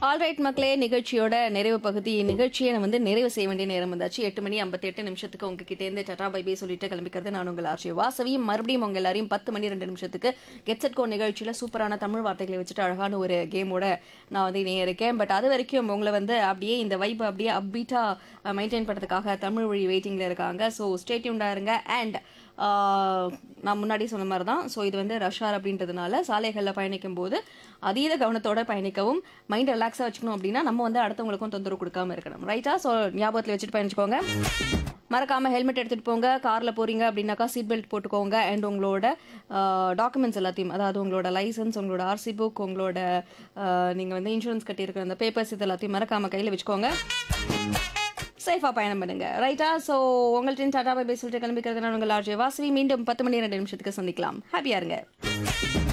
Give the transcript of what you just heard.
alright மக்களே நிகழ்ச்சியோட நிறைவு பகுதி நிகழ்ச்சியை நம்ம வந்து நிறைவு செய்ய வேண்டிய நேரம் வந்தாச்சு எட்டு மணி ஐம்பத்தெட்டு நிமிஷத்துக்கு உங்ககிட்ட இருந்து டட்டா பை பை சொல்லிட்டு கிளம்பிக்கிறது நான் உங்கள் ஆர்ச்சி வாசவி மறுபடியும் உங்க எல்லாரையும் பத்து மணி ரெண்டு நிமிஷத்துக்கு கெட்செட் கோ நிகழ்ச்சியில் சூப்பரான தமிழ் வார்த்தைகளை வச்சுட்டு அழகான ஒரு கேமோட நான் வந்து இணைய இருக்கேன் பட் அது வரைக்கும் உங்களை வந்து அப்படியே இந்த வைப் அப்படியே அப்பீட்டா மெயின்டைன் பண்ணுறதுக்காக தமிழ் வழி வெயிட்டிங்கில் இருக்காங்க ஸோ ஸ்டேட்யூண்டாக இருங்க அண்ட் நான் முன்னாடி சொன்ன மாதிரி தான் ஸோ இது வந்து ரஷ்ஆர் அப்படின்றதுனால சாலைகளில் பயணிக்கும் போது அதீத கவனத்தோட பயணிக்கவும் மைண்ட் ரிலாக்ஸாக வச்சுக்கணும் அப்படின்னா நம்ம வந்து அடுத்தவங்களுக்கும் தொந்தரவு கொடுக்காம இருக்கணும் ரைட்டா ஸோ ஞாபகத்தில் வச்சுட்டு பயணிச்சுக்கோங்க மறக்காம ஹெல்மெட் எடுத்துட்டு போங்க கார்ல போறீங்க அப்படின்னாக்கா சீட் பெல்ட் போட்டுக்கோங்க அண்ட் உங்களோட டாக்குமெண்ட்ஸ் எல்லாத்தையும் அதாவது உங்களோட லைசன்ஸ் உங்களோட ஆர்சி புக் உங்களோட அஹ், நீங்க வந்து இன்சூரன்ஸ் கட்டியிருக்கிற அந்த பேப்பர்ஸ் இது எல்லாத்தையும் மறக்காம கையில வச்சுக்கோங்க சேஃபாக பயணம் பண்ணுங்க ரைட்டா ஸோ உங்கள்கிட்ட டாடா பை பை சொல்லிட்டு கிளம்பிக்கிறது நான் உங்கள் ஆர்ஜே வாசவி மீண்டும் பத்து மணி ரெண்டு நிமிஷத்துக்கு சந்திக்கலாம் ஹாப்பியா இருங்க